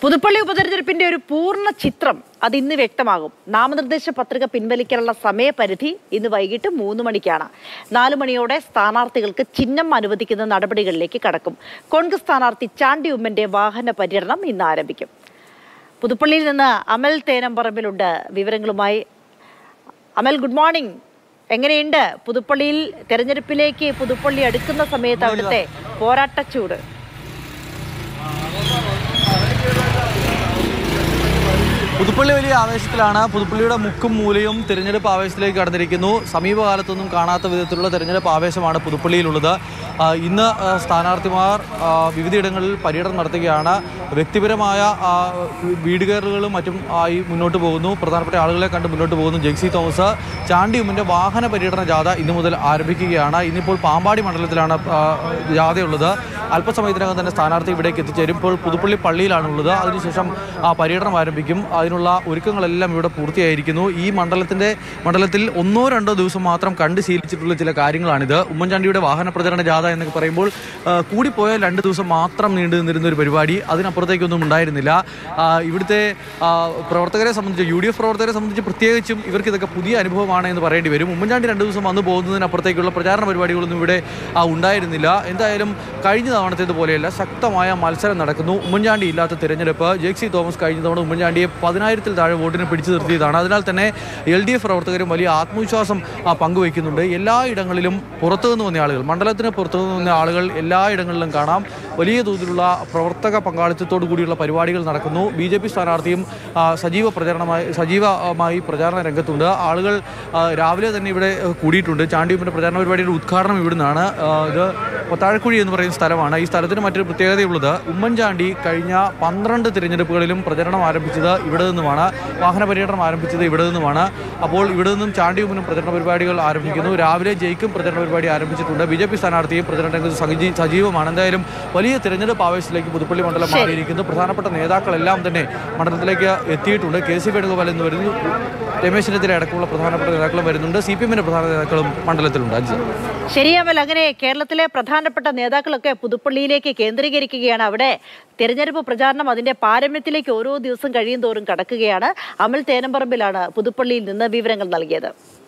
പുതുപ്പള്ളി ഉപതെരഞ്ഞെടുപ്പിന്റെ ഒരു പൂർണ്ണ ചിത്രം അത് ഇന്ന് വ്യക്തമാകും നാമനിർദ്ദേശ പത്രിക പിൻവലിക്കാനുള്ള സമയപരിധി ഇന്ന് വൈകിട്ട് മൂന്ന് മണിക്കാണ് നാലു മണിയോടെ സ്ഥാനാർത്ഥികൾക്ക് ചിഹ്നം അനുവദിക്കുന്ന നടപടികളിലേക്ക് കടക്കും കോൺഗ്രസ് സ്ഥാനാർത്ഥി ചാണ്ടി ഉമ്മന്റെ വാഹന പര്യടനം ഇന്ന് ആരംഭിക്കും പുതുപ്പള്ളിയിൽ നിന്ന് അമൽ തേനമ്പറമ്പിലുണ്ട് വിവരങ്ങളുമായി അമൽ ഗുഡ് മോർണിംഗ് എങ്ങനെയുണ്ട് പുതുപ്പള്ളിയിൽ തെരഞ്ഞെടുപ്പിലേക്ക് പുതുപ്പള്ളി അടുക്കുന്ന സമയത്ത് അവിടുത്തെ പോരാട്ടച്ചൂട് പുതുപ്പള്ളി വലിയ ആവേശത്തിലാണ് പുതുപ്പള്ളിയുടെ മുക്കും മൂലയും തിരഞ്ഞെടുപ്പ് ആവേശത്തിലേക്ക് കടന്നിരിക്കുന്നു സമീപകാലത്തൊന്നും കാണാത്ത വിധത്തിലുള്ള തിരഞ്ഞെടുപ്പ് ആവേശമാണ് പുതുപ്പള്ളിയിലുള്ളത് ആ, ഇന്ന് ആ, സ്ഥാനാർത്ഥിമാർ ആ, വിവിധയിടങ്ങളിൽ പര്യടനം നടത്തുകയാണ് വ്യക്തിപരമായ ആ, വീട് കയറുകളും മറ്റും ആയി മുന്നോട്ട് പോകുന്നു പ്രധാനപ്പെട്ട ആളുകളെ കണ്ട് മുന്നോട്ട് പോകുന്നു ജെക്സി തോമസ് ചാണ്ടിയുമ്മിൻ്റെ വാഹന പര്യടന ജാഥ ഇന്നു മുതൽ ആരംഭിക്കുകയാണ് ഇന്നിപ്പോൾ പാമ്പാടി മണ്ഡലത്തിലാണ് ആ, ജാഥയുള്ളത് അല്പസമയത്തിനകം തന്നെ സ്ഥാനാർത്ഥി ഇവിടേക്ക് എത്തിച്ചേരും ഇപ്പോൾ പുതുപ്പള്ളി പള്ളിയിലാണുള്ളത് അതിനുശേഷം ആ പര്യടനം ആരംഭിക്കും അതിനുള്ള ഒരുക്കങ്ങളെല്ലാം ഇവിടെ പൂർത്തിയായിരിക്കുന്നു ഈ മണ്ഡലത്തിന്റെ മണ്ഡലത്തിൽ ഒന്നോ രണ്ടോ ദിവസം മാത്രം കണ്ട് ശീലിച്ചിട്ടുള്ള ചില കാര്യങ്ങളാണിത് ഉമ്മൻചാണ്ടിയുടെ വാഹന പ്രചരണ ജാഥ എന്നൊക്കെ പറയുമ്പോൾ ആ, കൂടിപ്പോയാൽ രണ്ട് ദിവസം മാത്രം നീണ്ടു നിന്നിരുന്ന ഒരു പരിപാടി അതിനപ്പുറത്തേക്കൊന്നും ഉണ്ടായിരുന്നില്ല ആ, ഇവിടുത്തെ ആ, പ്രവർത്തകരെ സംബന്ധിച്ച് യു ഡി എഫ് പ്രവർത്തകരെ സംബന്ധിച്ച് പ്രത്യേകിച്ചും ഇവർക്ക് ഇതൊക്കെ പുതിയ അനുഭവമാണ് എന്ന് പറയേണ്ടി വരും ഉമ്മൻചാണ്ടി രണ്ട് ദിവസം വന്നു പോകുന്നതിനപ്പുറത്തേക്കുള്ള പ്രചാരണ പരിപാടികളൊന്നും ഇവിടെ ആ, ഉണ്ടായിരുന്നില്ല എന്തായാലും കഴിഞ്ഞ തവണത്തേതുപോലെയല്ല ശക്തമായ മത്സരം നടക്കുന്നു ഉമ്മൻചാണ്ടി ഇല്ലാത്ത തിരഞ്ഞെടുപ്പ് ജെക്സി തോമസ് കഴിഞ്ഞ തവണ ഉമ്മൻചാണ്ടിയെ പതിനായിരത്തിൽ താഴെ വോട്ടിന് പിടിച്ചു നിർത്തിയതാണ് അതിനാൽ തന്നെ എൽ ഡി എഫ് പ്രവർത്തകരും വലിയ ആത്മവിശ്വാസം ആ, പങ്കുവയ്ക്കുന്നുണ്ട് എല്ലായിടങ്ങളിലും പുറത്തു നിന്ന് വന്ന ആളുകൾ മണ്ഡലത്തിന് പുറത്തു നിന്ന് വന്ന ആളുകൾ എല്ലായിടങ്ങളിലും കാണാം വലിയ തോതിലുള്ള പ്രവർത്തക പങ്കാളിത്തത്തോടു കൂടിയുള്ള പരിപാടികൾ നടക്കുന്നു ബി ജെ പി സ്ഥാനാർത്ഥിയും ആ, സജീവ പ്രചരണമായി സജീവമായി പ്രചാരണ രംഗത്തുണ്ട് ആളുകൾ ആ, രാവിലെ തന്നെ ഇവിടെ ആ, കൂടിയിട്ടുണ്ട് ചാണ്ടിയുമ്പിൻ്റെ പ്രചാരണ പരിപാടിയുടെ ഉദ്ഘാടനം ഇവിടുന്നാണ് ആ, ഇത് കൊത്താഴക്കുഴി എന്ന് പറയുന്ന സ്ഥലമാണ് ഈ സ്ഥലത്തിന് മറ്റൊരു പ്രത്യേകതയുള്ളത് ഉമ്മൻചാണ്ടി കഴിഞ്ഞ പന്ത്രണ്ട് തിരഞ്ഞെടുപ്പുകളിലും പ്രചരണം ആരംഭിച്ചത് ഇവിടെ നിന്നുമാണ് വാഹന പര്യടനം ആരംഭിച്ചത് ഇവിടെ നിന്നുമാണ് അപ്പോൾ ഇവിടെ നിന്നും ചാണ്ടിയുമ്പിനും പ്രചരണ പരിപാടികൾ ആരംഭിക്കുന്നു രാവിലെ ജയിക്കും പ്രചരണ പരിപാടി ആരംഭിച്ചിട്ടുണ്ട് ബി ജെ പി സ്ഥാനാർത്ഥിയും പ്രചരണ രംഗത്ത് സജീ- സജീവമാണ് എന്തായാലും വലിയ തിരഞ്ഞെടുപ്പ് ആവേശത്തിലേക്ക് പുതുപ്പള്ളി മണ്ഡലം മാറിയിരിക്കുന്നു പ്രധാനപ്പെട്ട നേതാക്കളെല്ലാം തന്നെ മണ്ഡലത്തിലേക്ക് എത്തിയിട്ടുണ്ട് കെ സി വേണുഗോപാൽ എന്ന് വരുന്നു രമേശ് ചെന്നിത്തല അടക്കമുള്ള പ്രധാനപ്പെട്ട നേതാക്കളും വരുന്നുണ്ട് സി പി എമ്മിന്റെ പ്രധാന നേതാക്കളും മണ്ഡലത്തിലുണ്ട് അഞ്ച് ശരിയാമൽ അങ്ങനെ കേരളത്തിലെ പ്രധാനപ്പെട്ട നേതാക്കളൊക്കെ പുതുപ്പള്ളിയിലേക്ക് കേന്ദ്രീകരിക്കുകയാണ് അവിടെ തെരഞ്ഞെടുപ്പ് പ്രചാരണം അതിന്റെ പാരമ്യത്തിലേക്ക് ഓരോ ദിവസം കഴിയും തോറും കടക്കുകയാണ് അമൽ തേനമ്പറമ്പിലാണ് പുതുപ്പള്ളിയിൽ നിന്ന് വിവരങ്ങൾ നൽകിയത്